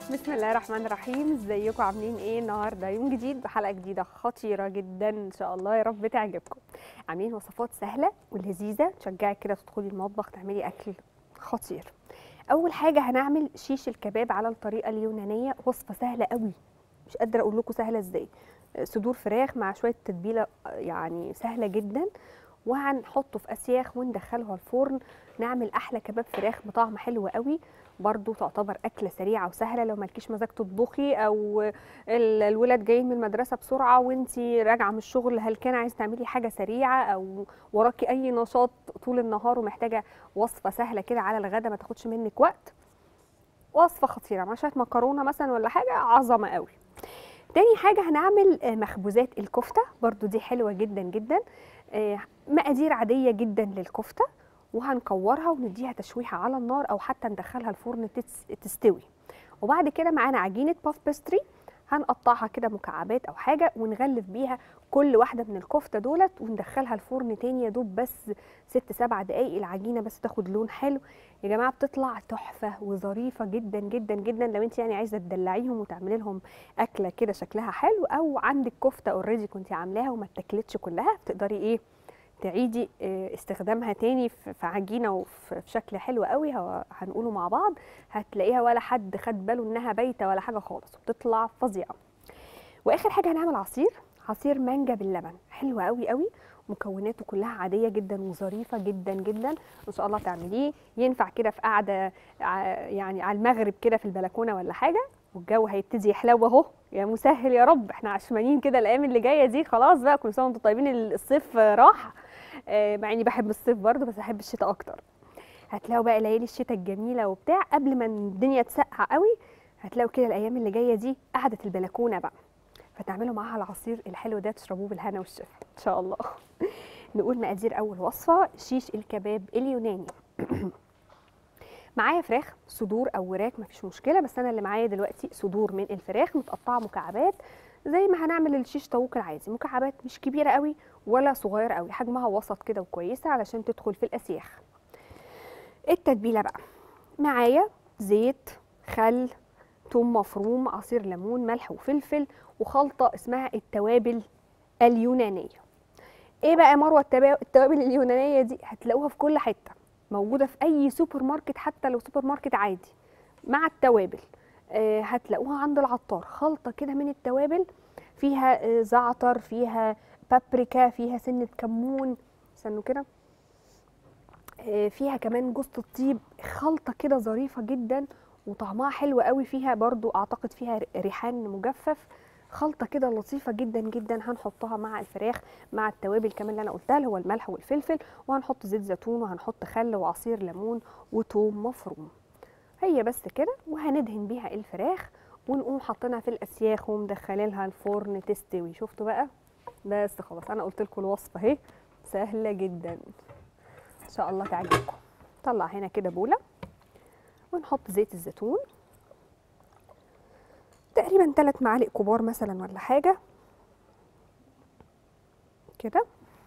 بسم الله الرحمن الرحيم ازيكم عاملين ايه النهارده يوم جديد بحلقه جديده خطيره جدا ان شاء الله يا رب تعجبكم عاملين وصفات سهله ولذيذه تشجعك كده تدخلي المطبخ تعملي اكل خطير اول حاجه هنعمل شيش الكباب على الطريقه اليونانيه وصفه سهله قوي مش قادره اقول لكم سهله ازاي صدور فراخ مع شويه تتبيله يعني سهله جدا وهنحطه في اسياخ وندخله الفرن نعمل احلى كباب فراخ بطعم حلو قوي برضو تعتبر أكلة سريعة وسهلة لو مالكيش مزاج تطبخي أو ال- الولاد جايين من المدرسة بسرعة وانتي راجعة من الشغل هلكانة عايزة تعملي حاجة سريعة أو وراكي أي نشاط طول النهار ومحتاجة وصفة سهلة كده على الغدا ما تاخدش منك وقت وصفة خطيرة مع شوية مكرونة مثلا ولا حاجة عظمة قوي تاني حاجة هنعمل آه، مخبوزات الكفتة برضو دي حلوة جدا جدا آه، مقادير عادية جدا للكفتة وهنكورها ونديها تشويحه على النار او حتى ندخلها الفرن تتس- تستوي وبعد كده معانا عجينه باف بيستري هنقطعها كده مكعبات او حاجه ونغلف بيها كل واحده من الكفته دولت وندخلها الفرن تاني يا دوب بس ست سبع دقايق العجينه بس تاخد لون حلو يا جماعه بتطلع تحفه وظريفه جدا جدا جدا لو انت يعني عايزه تدلعيهم وتعملي لهم اكله كده شكلها حلو او عندك كفته اوريدي كنتي عاملاها وما اتاكلتش كلها بتقدري ايه تعيدي آه، استخدامها تاني في في عجينه وفي في شكل حلو قوي هو- هنقوله مع بعض هتلاقيها ولا حد خد باله انها بايته ولا حاجه خالص وبتطلع فظيعه واخر حاجه هنعمل عصير عصير مانجا باللبن حلو قوي قوي مكوناته كلها عاديه جدا وظريفه جدا جدا ان شاء الله تعمليه ينفع كده في قعده ع- يعني على المغرب كده في البلكونه ولا حاجه والجو هيبتدي يحلو اهو يا مسهل يا رب احنا عشمانين كده الايام اللي جايه دي خلاص بقى كل سنه وانتم طيبين الصيف راح آه، مع اني بحب الصيف برضه بس احب الشتاء اكتر هتلاقوا بقى ليالي الشتاء الجميله وبتاع قبل ما الدنيا تسقع قوي هتلاقوا كده الايام اللي جايه دي قعده البلكونه بقى فتعملوا معاها العصير الحلو ده تشربوه بالهنا والشفا ان شاء الله نقول مقادير اول وصفه شيش الكباب اليوناني معايا فراخ صدور او وراك مفيش مشكله بس انا اللي معايا دلوقتي صدور من الفراخ متقطعه مكعبات زي ما هنعمل الشيش طاووق العادي مكعبات مش كبيره قوي ولا صغيره قوي حجمها وسط كده وكويسه علشان تدخل في الاسياخ التتبيله بقى معايا زيت خل توم مفروم عصير ليمون ملح وفلفل وخلطه اسمها التوابل اليونانيه ايه بقى يا مروه التبا- التوابل اليونانيه دي هتلاقوها في كل حته موجوده في اي سوبر ماركت حتى لو سوبر ماركت عادي مع التوابل آه، هتلاقوها عند العطار خلطه كده من التوابل فيها آه، زعتر فيها بابريكا فيها سنه كمون استنوا كده آه، فيها كمان جوز الطيب خلطه كده ظريفه جدا وطعمها حلو قوي فيها برضو اعتقد فيها ريحان مجفف خلطه كده لطيفه جدا جدا هنحطها مع الفراخ مع التوابل كمان اللي انا قلتها اللي هو الملح والفلفل وهنحط زيت زيتون وهنحط خل وعصير ليمون وتوم مفروم هي بس كده وهندهن بيها الفراخ ونقوم حاطينها في الاسياخ ومدخلينها الفرن تستوي شفتوا بقى بس خلاص انا قلت لكم الوصفه اهي سهله جدا ان شاء الله تعجبكم طلع هنا كده بوله ونحط زيت الزيتون تقريبا 3 معالق كبار مثلا ولا حاجه كده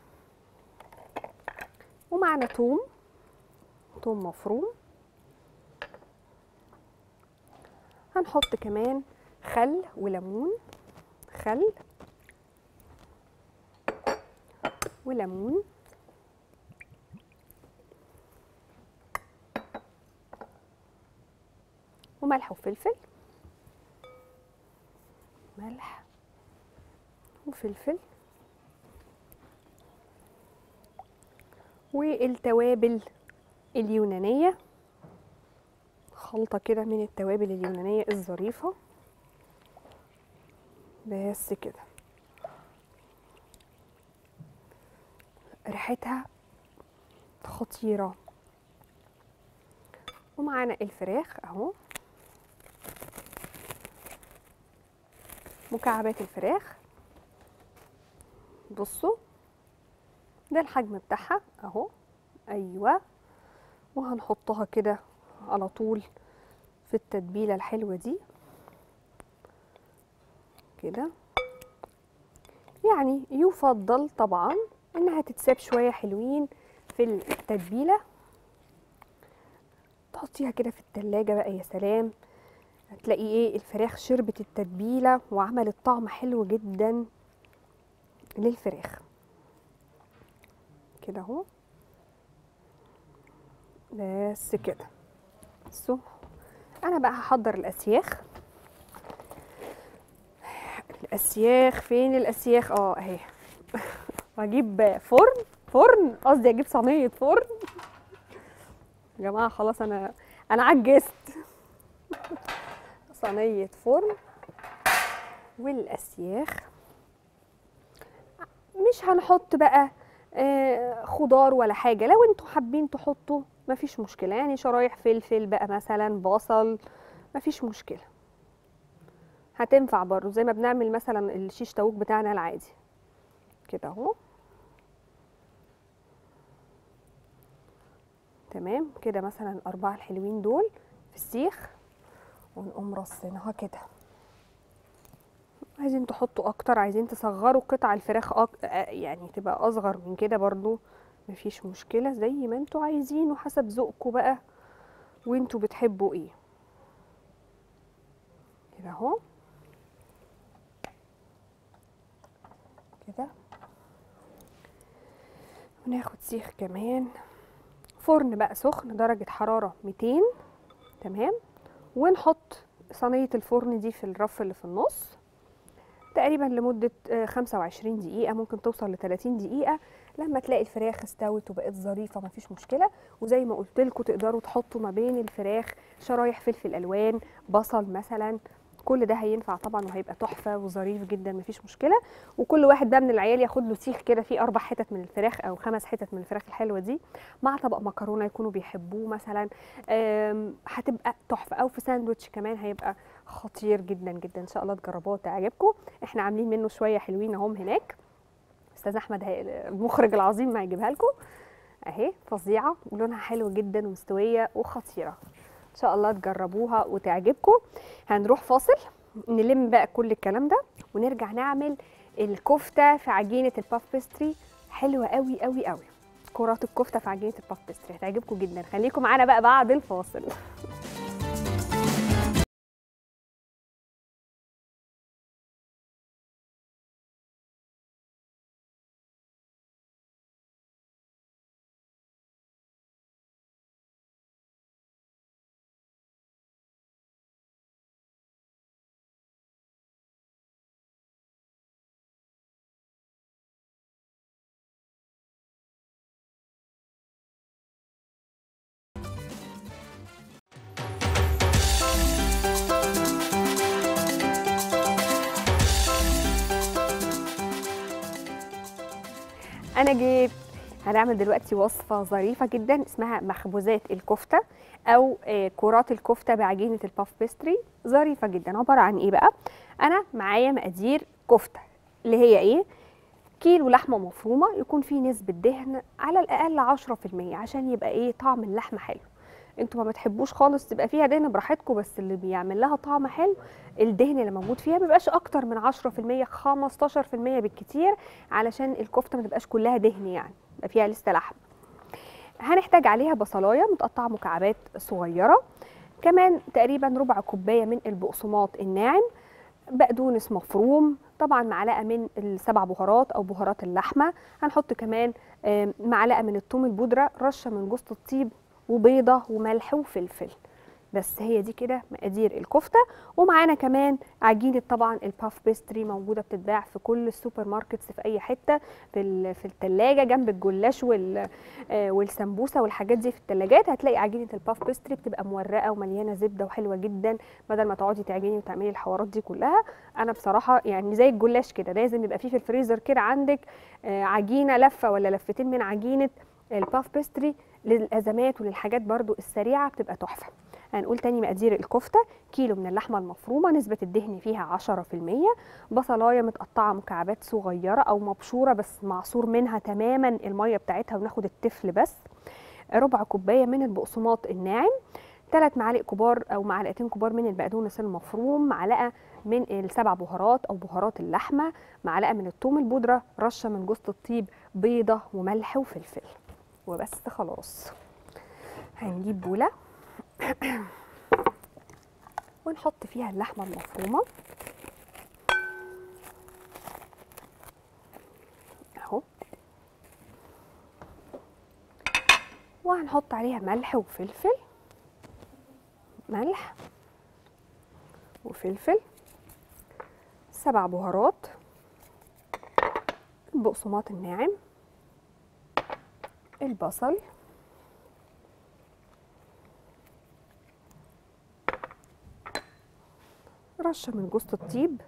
ومعنا توم توم مفروم هنحط كمان خل وليمون خل وليمون وملح وفلفل ملح وفلفل والتوابل اليونانية خلطة كده من التوابل اليونانية الظريفة بس كده ريحتها خطيرة ومعانا الفراخ اهو مكعبات الفراخ بصوا ده الحجم بتاعها اهو ايوه وهنحطها كده على طول في التتبيله الحلوه دي كده يعني يفضل طبعا انها تتساب شويه حلوين في التتبيله تحطيها كده في التلاجة بقى يا سلام هتلاقي ايه الفراخ شربت التتبيله وعملت طعم حلو جدا للفراخ كده اهو بس كده بصوا انا بقى هحضر الاسياخ الاسياخ فين الاسياخ اه اهي واجيب فرن فرن قصدي اجيب صينيه فرن يا جماعه خلاص انا انا عجزت صينيه فرن والاسياخ مش هنحط بقى آه، خضار ولا حاجه لو انتوا حابين تحطوا مفيش مشكله يعني شرايح فلفل بقى مثلا بصل مفيش مشكله هتنفع برضه زي ما بنعمل مثلا الشيش تاوك بتاعنا العادي كده اهو تمام كده مثلا الاربعه الحلوين دول في السيخ ونقوم رصينها كده عايزين تحطوا اكتر عايزين تصغروا قطع الفراخ أك... آه، يعني تبقى اصغر من كده برضو مفيش مشكله زي ما انتوا عايزين وحسب ذوقكم بقى وانتوا بتحبوا ايه كده اهو كده وناخد سيخ كمان فرن بقى سخن درجة حرارة 200 تمام ونحط صينية الفرن دي في الرف اللي في النص تقريبا لمدة آه، 25 دقيقة ممكن توصل ل 30 دقيقة لما تلاقي الفراخ استوت وبقت ظريفة مفيش مشكلة وزي ما قلت لكم تقدروا تحطوا ما بين الفراخ شرايح فلفل ألوان بصل مثلا كل ده هينفع طبعا وهيبقى تحفة وظريف جدا مفيش مشكلة وكل واحد بقى من العيال ياخد له سيخ كده فيه أربع حتت من الفراخ أو خمس حتت من الفراخ الحلوة دي مع طبق مكرونة يكونوا بيحبوه مثلا آم، هتبقى تحفة أو في ساندوتش كمان هيبقى خطير جدا جدا إن شاء الله تجربوه وتعجبكم احنا عاملين منه شوية حلوين اهم هناك استاذ احمد هي- المخرج العظيم ما هيجيبها لكم اهي فظيعه ولونها حلو جدا ومستويه وخطيره ان شاء الله تجربوها وتعجبكم هنروح فاصل نلم بقى كل الكلام ده ونرجع نعمل الكفته في عجينه الباف بيستري حلوه قوي قوي قوي كرات الكفته في عجينه الباف بيستري هتعجبكم جدا خليكم معانا بقى بعد الفاصل انا جيت هنعمل دلوقتي وصفه ظريفه جدا اسمها مخبوزات الكفته او آه، كرات الكفته بعجينه الباف بيستري ظريفه جدا عباره عن ايه بقى انا معايا مقادير كفته اللي هي ايه كيلو لحمه مفرومه يكون فيه نسبه دهن على الاقل 10% عشان يبقى ايه طعم اللحمه حلو انتوا ما بتحبوش خالص تبقى فيها دهن براحتكم بس اللي بيعمل لها طعم حلو الدهن اللي موجود فيها ما بيبقاش اكتر من 10% 15% بالكتير علشان الكفته ما تبقاش كلها دهن يعني يبقى فيها لسه لحم هنحتاج عليها بصلايه متقطعه مكعبات صغيره كمان تقريبا ربع كوبايه من البقسماط الناعم بقدونس مفروم طبعا معلقه من السبع بهارات او بهارات اللحمه هنحط كمان آم، معلقه من الثوم البودره رشه من جوز الطيب وبيضه وملح وفلفل بس هي دي كده مقادير الكفته ومعانا كمان عجينه طبعا الباف بيستري موجوده بتتباع في كل السوبر ماركتس في اي حته في ال- في الثلاجه جنب الجلاش وال آه، والسمبوسه والحاجات دي في الثلاجات هتلاقي عجينه الباف بيستري بتبقى مورقه ومليانه زبده وحلوه جدا بدل ما تقعدي تعجني وتعملي الحوارات دي كلها انا بصراحه يعني زي الجلاش كده لازم يبقى فيه في الفريزر كده عندك آه، عجينه لفه ولا لفتين من عجينه الباف بيستري للازمات وللحاجات برضو السريعه بتبقى تحفه هنقول تاني مقادير الكفته كيلو من اللحمه المفرومه نسبه الدهن فيها 10% بصلايه متقطعه مكعبات صغيره او مبشوره بس معصور منها تماما الميه بتاعتها وناخد التفل بس ربع كوبايه من البقسماط الناعم ثلاث معالق كبار او معلقتين كبار من البقدونس المفروم معلقه من السبع بهارات او بهارات اللحمه معلقه من الثوم البودره رشه من جوز الطيب بيضه وملح وفلفل وبس خلاص هنجيب بوله ونحط فيها اللحمه المفرومه اهو وهنحط عليها ملح وفلفل ملح وفلفل سبع بهارات البقسماط الناعم البصل رشة من جوز الطيب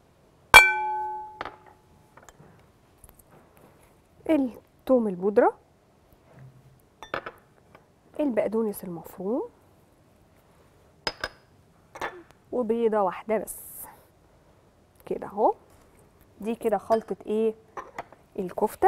الثوم البودرة البقدونس المفروم وبيضة واحدة بس كده اهو دي كده خلطة ايه الكفتة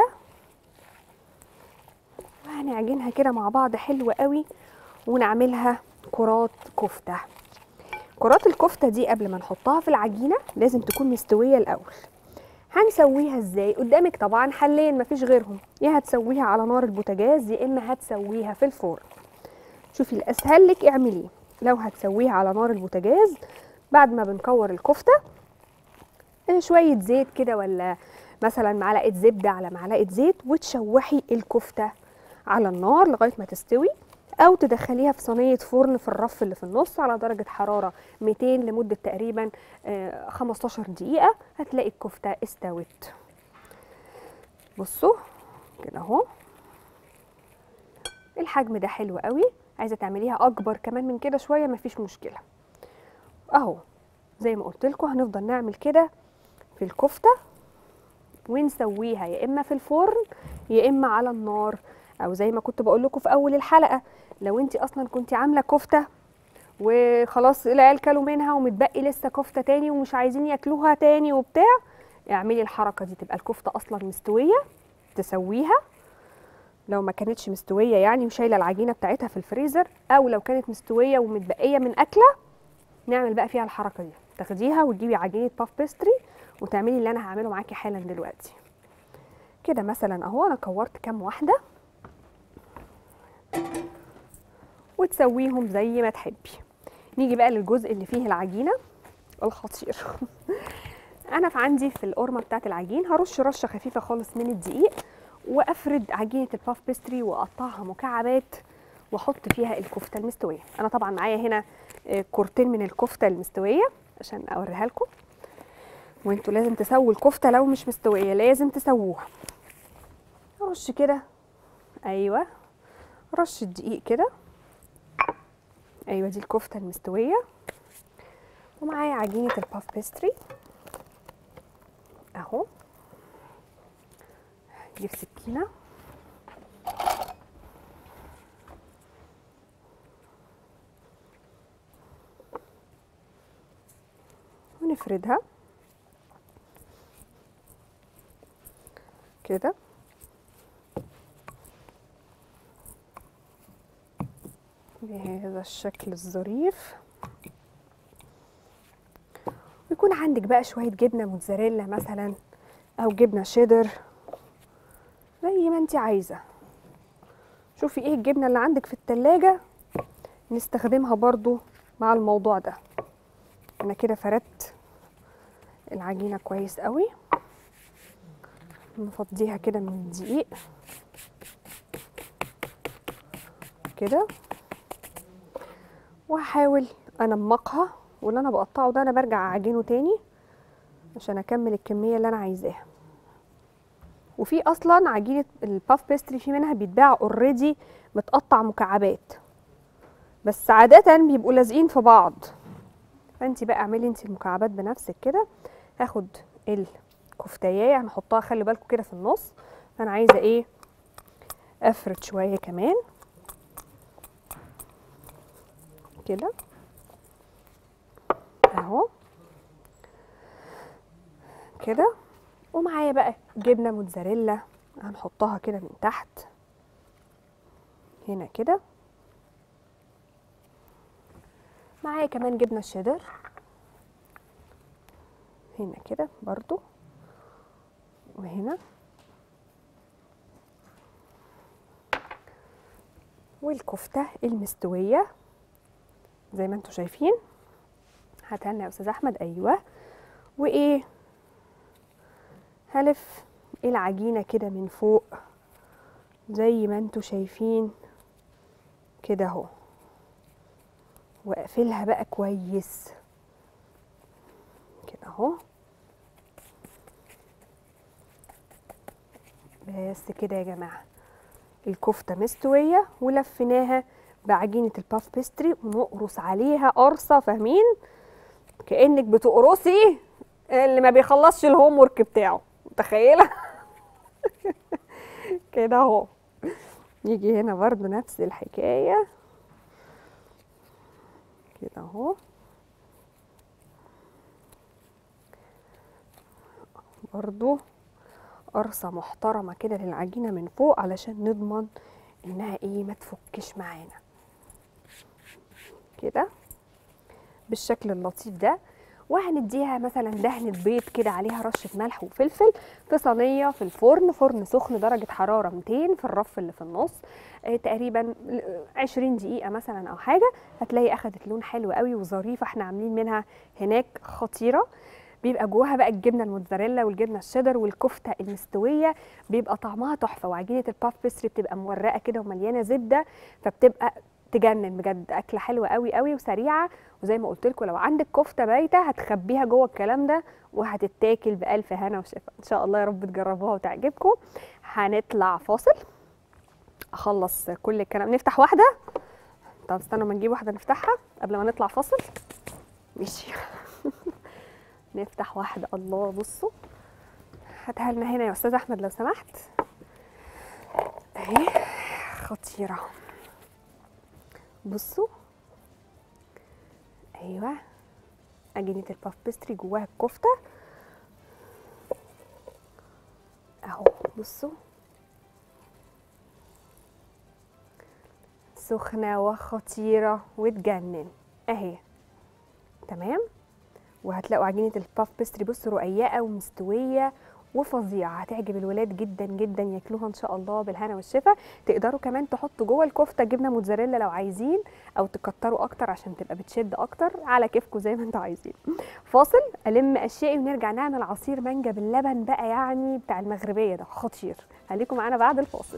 وهنعجنها كده مع بعض حلو قوي ونعملها كرات كفتة كرات الكفتة دي قبل ما نحطها في العجينة لازم تكون مستوية الأول هنسويها ازاي قدامك طبعا حلين مفيش غيرهم يا هتسويها على نار البوتاجاز يا اما هتسويها في الفرن شوفي الاسهل لك اعمليه لو هتسويها على نار البوتاجاز بعد ما بنكور الكفته آه، شويه زيت كده ولا مثلا معلقه زبده على معلقه زيت وتشوحي الكفته على النار لغايه ما تستوي او تدخليها في صينيه فرن في الرف اللي في النص على درجه حراره 200 لمده تقريبا آه، 15 دقيقه هتلاقي الكفته استوت بصوا كده اهو الحجم ده حلو قوي عايزه تعمليها اكبر كمان من كده شويه مفيش مشكله اهو زي ما قلت لكم هنفضل نعمل كده في الكفته ونسويها يا اما في الفرن يا اما على النار او زي ما كنت بقول لكم في اول الحلقه لو انت اصلا كنت عامله كفته وخلاص العيال كلوا منها ومتبقي لسه كفته تاني ومش عايزين ياكلوها تاني وبتاع اعملي الحركه دي تبقى الكفته اصلا مستويه تسويها لو ما كانتش مستويه يعني وشايله العجينه بتاعتها في الفريزر او لو كانت مستويه ومتبقيه من اكله نعمل بقى فيها الحركه دي تاخديها وتجيبي عجينه باف بيستري وتعملي اللي انا هعمله معاكي حالا دلوقتي كده مثلا اهو انا كورت كام واحده وتسويهم زي ما تحبي نيجي بقى للجزء اللي فيه العجينه الخطير انا في عندي في القرمه بتاعت العجين هرش رشه خفيفه خالص من الدقيق وافرد عجينه الباف بيستري واقطعها مكعبات واحط فيها الكفته المستويه انا طبعا معايا هنا آه، كورتين من الكفته المستويه عشان اوريها لكم وانتوا لازم تسووا الكفته لو مش مستويه لازم تسووها رش كده ايوه رش الدقيق كده ايوه دي الكفته المستويه ومعايا عجينه الباف بيستري اهو نجيب سكينه ونفردها كده بهذا الشكل الظريف ويكون عندك بقى شوية جبنة موتزاريلا مثلا أو جبنة شيدر زي ما انت عايزة شوفي ايه الجبنة اللي عندك في التلاجة نستخدمها برضو مع الموضوع ده انا كده فردت العجينة كويس قوي نفضيها كده من الدقيق كده وهحاول انمقها واللي انا بقطعه ده انا برجع اعجنه تاني عشان اكمل الكميه اللي انا عايزاها وفي اصلا عجينه الباف بيستري في منها بيتباع اوريدي متقطع مكعبات بس عاده بيبقوا لازقين في بعض فانت بقى اعملي انت المكعبات بنفسك كده هاخد الكفتايه هنحطها خلي بالكم كده في النص انا عايزه ايه افرد شويه كمان كده اهو كده ومعايا بقى جبنه موتزاريلا هنحطها كده من تحت هنا كده معايا كمان جبنه شيدر هنا كده برضو وهنا والكفته المستويه زي ما انتم شايفين هاتها لنا يا استاذ احمد ايوه وايه هلف العجينه كده من فوق زي ما انتوا شايفين كده اهو واقفلها بقى كويس كده اهو بس كده يا جماعه الكفته مستويه ولفيناها بعجينه الباف بيستري ونقرص عليها قرصه فاهمين كانك بتقرصي اللي ما بيخلصش الهوم ورك بتاعه متخيله كده اهو يجي هنا برضو نفس الحكايه كده اهو برضو قرصة محترمة كده للعجينة من فوق علشان نضمن انها ايه ما تفكش معانا كده بالشكل اللطيف ده وهنديها مثلا دهنة بيض كده عليها رشة ملح وفلفل في صينية في الفرن فرن سخن درجة حرارة 200 في الرف اللي في النص آه تقريبا 20 دقيقة مثلا أو حاجة هتلاقي أخدت لون حلو قوي وظريفة احنا عاملين منها هناك خطيرة بيبقى جواها بقى الجبنه الموتزاريلا والجبنه الشيدر والكفته المستويه بيبقى طعمها تحفه وعجينه الباف بيستري بتبقى مورقه كده ومليانه زبده فبتبقى تجنن بجد اكله حلوه قوي قوي وسريعه وزي ما قلت لكم لو عندك كفته بايته هتخبيها جوه الكلام ده وهتتاكل بالف هنا وشفا ان شاء الله يا رب تجربوها وتعجبكم هنطلع فاصل اخلص كل الكلام نفتح واحده طب استنوا ما نجيب واحده نفتحها قبل ما نطلع فاصل ماشي نفتح واحده الله بصوا هاتها لنا هنا يا استاذ احمد لو سمحت اهي خطيره بصوا ايوه عجينه الباف بيستري جواها الكفته اهو بصوا سخنه وخطيره وتجنن اهي تمام وهتلاقوا عجينه الباف بيستري بصوا رقيقه ومستويه وفظيعه هتعجب الولاد جدا جدا ياكلوها ان شاء الله بالهنا والشفا تقدروا كمان تحطوا جوه الكفته جبنه موتزاريلا لو عايزين او تكتروا اكتر عشان تبقى بتشد اكتر على كيفكم زي ما انتوا عايزين فاصل الم اشيائي ونرجع نعمل عصير مانجا باللبن بقى يعني بتاع المغربيه ده خطير خليكم معانا بعد الفاصل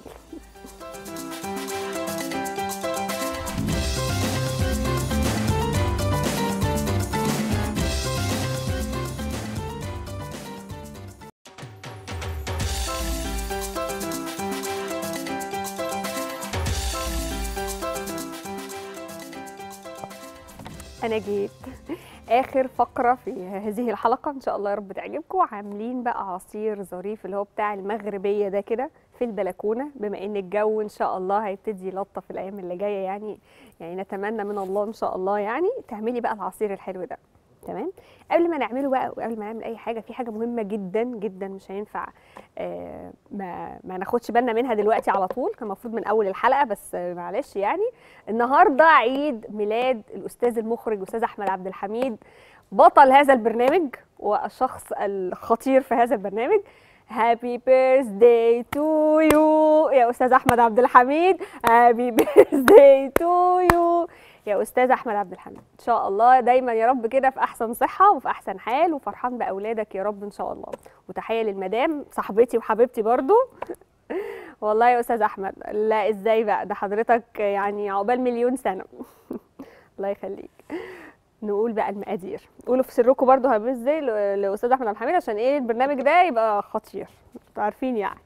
انا جيت اخر فقره في هذه الحلقه ان شاء الله يا رب تعجبكم عاملين بقى عصير ظريف اللي هو بتاع المغربيه ده كده في البلكونه بما ان الجو ان شاء الله هيبتدي يلطف الايام اللي جايه يعني يعني نتمنى من الله ان شاء الله يعني تعملي بقى العصير الحلو ده تمام قبل ما نعمله بقى وقبل ما نعمل اي حاجه في حاجه مهمه جدا جدا مش هينفع آه ما ما ناخدش بالنا منها دلوقتي على طول كان المفروض من اول الحلقه بس آه معلش يعني النهارده عيد ميلاد الاستاذ المخرج استاذ احمد عبد الحميد بطل هذا البرنامج والشخص الخطير في هذا البرنامج هابي بيرثداي تو يو يا استاذ احمد عبد الحميد هابي بيرثداي تو يو يا استاذ احمد عبد الحميد ان شاء الله دايما يا رب كده في احسن صحه وفي احسن حال وفرحان باولادك يا رب ان شاء الله وتحيه للمدام صاحبتي وحبيبتي برضو والله يا استاذ احمد لا ازاي بقى ده حضرتك يعني عقبال مليون سنه الله يخليك نقول بقى المقادير قولوا في سركم برضو هعمل ازاي لاستاذ احمد عبد الحميد عشان ايه البرنامج ده يبقى خطير انتوا عارفين يعني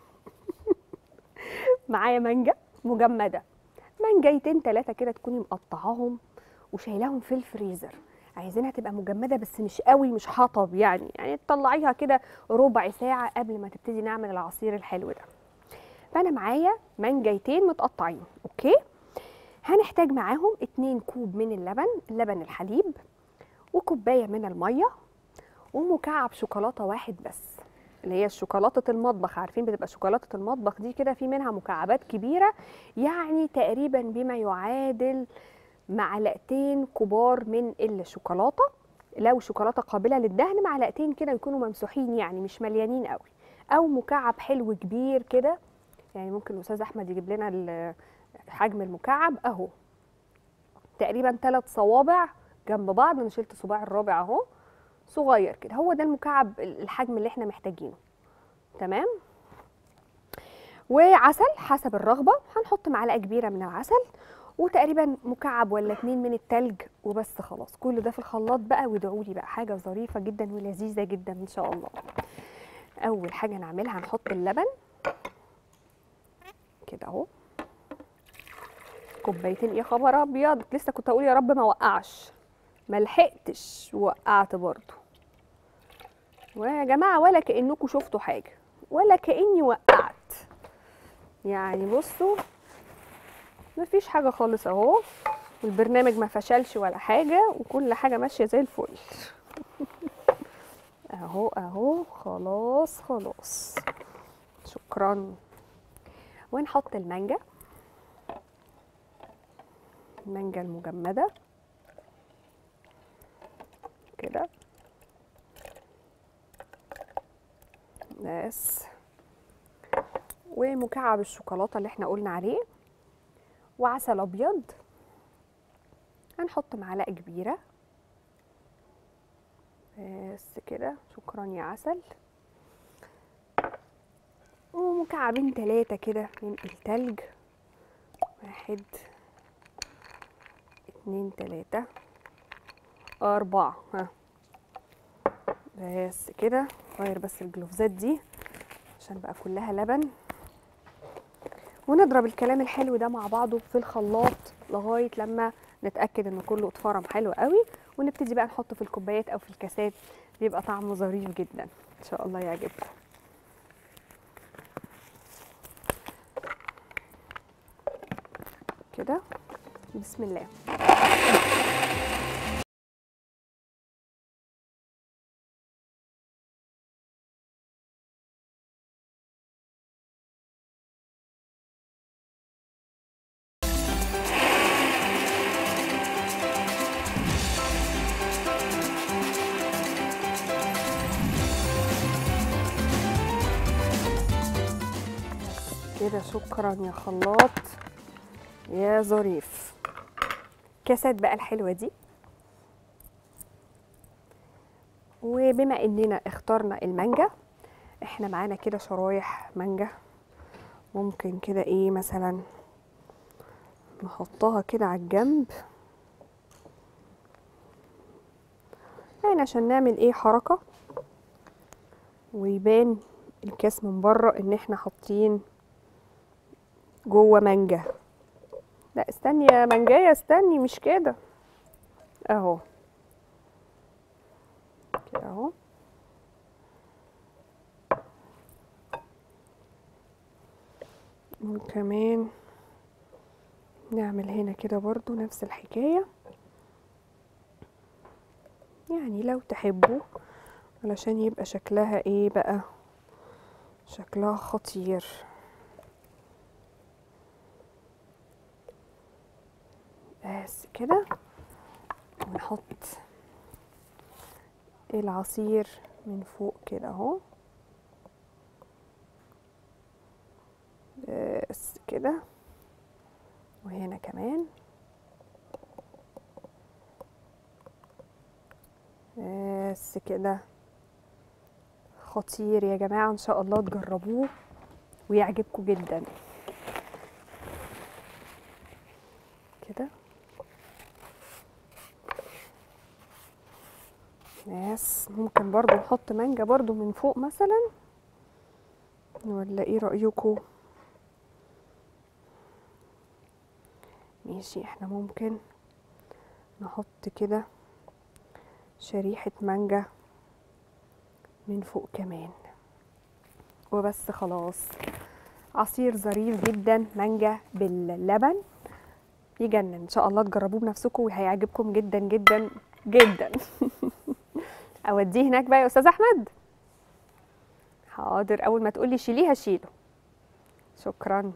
معايا مانجا مجمده منجيتين ثلاثه كده تكوني مقطعاهم وشايلاهم في الفريزر عايزينها تبقى مجمده بس مش قوي مش حطب يعني يعني تطلعيها كده ربع ساعه قبل ما تبتدي نعمل العصير الحلو ده فانا معايا منجيتين متقطعين اوكي هنحتاج معاهم 2 كوب من اللبن لبن الحليب وكوبايه من الميه ومكعب شوكولاته واحد بس اللي هي شوكولاته المطبخ عارفين بتبقى شوكولاته المطبخ دي كده في منها مكعبات كبيره يعني تقريبا بما يعادل معلقتين كبار من الشوكولاته لو شوكولاته قابله للدهن معلقتين كده يكونوا ممسوحين يعني مش مليانين قوي او مكعب حلو كبير كده يعني ممكن الاستاذ احمد يجيب لنا حجم المكعب اهو تقريبا ثلاث صوابع جنب بعض انا شلت صباع الرابع اهو صغير كده هو ده المكعب الحجم اللي احنا محتاجينه تمام وعسل حسب الرغبه هنحط معلقه كبيره من العسل وتقريبا مكعب ولا اتنين من التلج وبس خلاص كل ده في الخلاط بقى وادعوا لي بقى حاجه ظريفه جدا ولذيذه جدا ان شاء الله اول حاجه نعملها هنحط اللبن كده اهو كوبايتين يا خبر ابيض لسه كنت اقول يا رب ما وقعش ما لحقتش وقعت برضو ويا جماعه ولا كانكم شفتوا حاجه ولا كاني وقعت يعني بصوا مفيش حاجه خالص اهو والبرنامج ما فشلش ولا حاجه وكل حاجه ماشيه زي الفل اهو اهو خلاص خلاص شكرا ونحط المانجا المانجا المجمدة كده بس ومكعب الشوكولاتة اللي احنا قلنا عليه وعسل أبيض هنحط معلقة كبيرة بس كده شكرا يا عسل ومكعبين تلاتة كده من التلج واحد اتنين تلاتة أربعة ها بس كده غير بس الجلوفزات دي عشان بقى كلها لبن ونضرب الكلام الحلو ده مع بعضه في الخلاط لغاية لما نتأكد ان كله اتفرم حلو قوي ونبتدي بقى نحطه في الكوبايات او في الكاسات بيبقى طعمه ظريف جدا ان شاء الله يعجبكم كده بسم الله كده شكرا يا خلاط يا ظريف كاسات بقى الحلوة دي وبما اننا اخترنا المانجا احنا معانا كده شرايح مانجا ممكن كده ايه مثلا نحطها كده على الجنب يعني عشان نعمل ايه حركة ويبان الكاس من بره ان احنا حاطين جوه مانجا لا استني يا مانجاية استني مش كده اهو كده اهو وكمان نعمل هنا كده برضو نفس الحكاية يعني لو تحبوا علشان يبقى شكلها ايه بقى شكلها خطير بس كده ونحط العصير من فوق كده اهو بس كده وهنا كمان بس كده خطير يا جماعة ان شاء الله تجربوه ويعجبكم جدا كده بس ممكن برضو نحط مانجا برضو من فوق مثلا ولا ايه رأيكم ماشي احنا ممكن نحط كده شريحة مانجا من فوق كمان وبس خلاص عصير ظريف جدا مانجا باللبن يجنن ان شاء الله تجربوه بنفسكم وهيعجبكم جدا جدا جدا اوديه هناك بقى يا استاذ احمد حاضر اول ما تقولي شيليه هشيله شكرا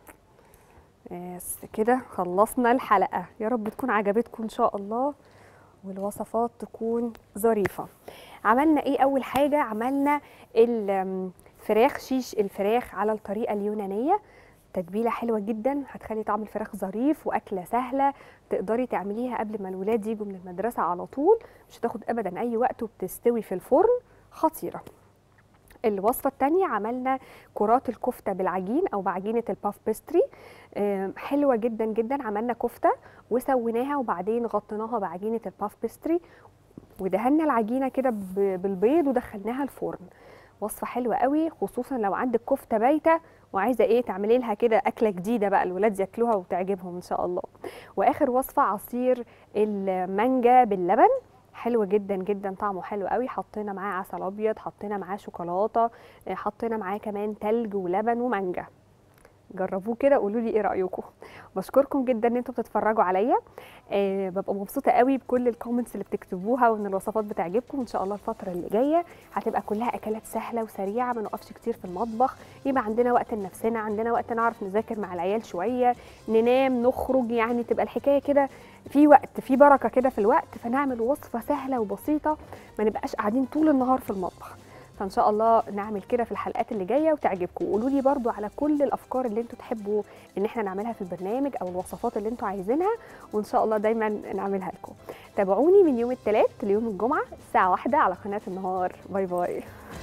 بس كده خلصنا الحلقه يا رب تكون عجبتكم ان شاء الله والوصفات تكون ظريفه عملنا ايه اول حاجه عملنا الفراخ شيش الفراخ على الطريقه اليونانيه تتبيله حلوه جدا هتخلي طعم الفراخ ظريف واكله سهله تقدري تعمليها قبل ما الولاد يجوا من المدرسه على طول مش هتاخد ابدا اي وقت وبتستوي في الفرن خطيره الوصفة التانية عملنا كرات الكفتة بالعجين أو بعجينة الباف بيستري آم، حلوة جدا جدا عملنا كفتة وسويناها وبعدين غطيناها بعجينة الباف بيستري ودهنا العجينة كده ب- بالبيض ودخلناها الفرن وصفة حلوة قوي خصوصا لو عندك كفتة بايتة وعايزة ايه تعملي لها كده أكلة جديدة بقى الولاد ياكلوها وتعجبهم إن شاء الله وآخر وصفة عصير المانجا باللبن حلو جدا جدا طعمه حلو قوي حطينا معاه عسل ابيض حطينا معاه شوكولاته آه، حطينا معاه كمان تلج ولبن ومانجا جربوه كده قولوا لي ايه رايكم بشكركم جدا ان انتم بتتفرجوا عليا أه ببقى مبسوطه قوي بكل الكومنتس اللي بتكتبوها وان الوصفات بتعجبكم وان شاء الله الفتره اللي جايه هتبقى كلها اكلات سهله وسريعه ما نقفش كتير في المطبخ يبقى عندنا وقت لنفسنا عندنا وقت نعرف نذاكر مع العيال شويه ننام نخرج يعني تبقى الحكايه كده في وقت في بركه كده في الوقت فنعمل وصفه سهله وبسيطه ما نبقاش قاعدين طول النهار في المطبخ فان شاء الله نعمل كده في الحلقات اللي جايه وتعجبكم وقولوا لي برضو على كل الافكار اللي انتوا تحبوا ان احنا نعملها في البرنامج او الوصفات اللي انتوا عايزينها وان شاء الله دايما نعملها لكم تابعوني من يوم الثلاث ليوم الجمعه الساعه واحدة على قناه النهار باي باي